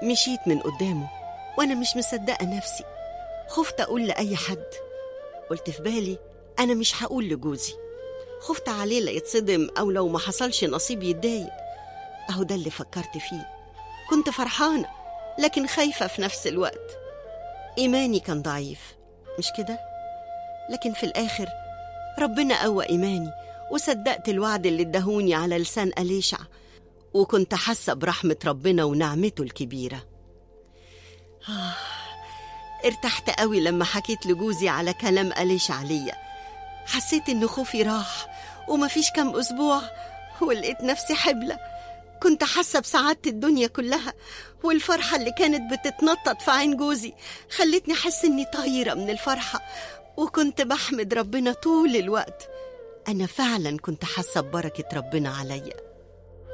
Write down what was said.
مشيت من قدامه وأنا مش مصدقة نفسي خفت أقول لأي حد قلت في بالي أنا مش هقول لجوزي خفت عليه لا يتصدم أو لو ما حصلش نصيب يتضايق أهو ده اللي فكرت فيه كنت فرحانة لكن خايفة في نفس الوقت إيماني كان ضعيف مش كده؟ لكن في الآخر ربنا قوى إيماني وصدقت الوعد اللي ادهوني على لسان أليشع وكنت حاسة برحمة ربنا ونعمته الكبيرة آه ارتحت قوي لما حكيت لجوزي على كلام أليشع ليا حسيت إن خوفي راح ومفيش كام أسبوع ولقيت نفسي حبلة كنت حاسة بسعادة الدنيا كلها والفرحة اللي كانت بتتنطط في عين جوزي خلتني أحس إني طايرة من الفرحة وكنت بحمد ربنا طول الوقت أنا فعلا كنت حاسة ببركة ربنا عليا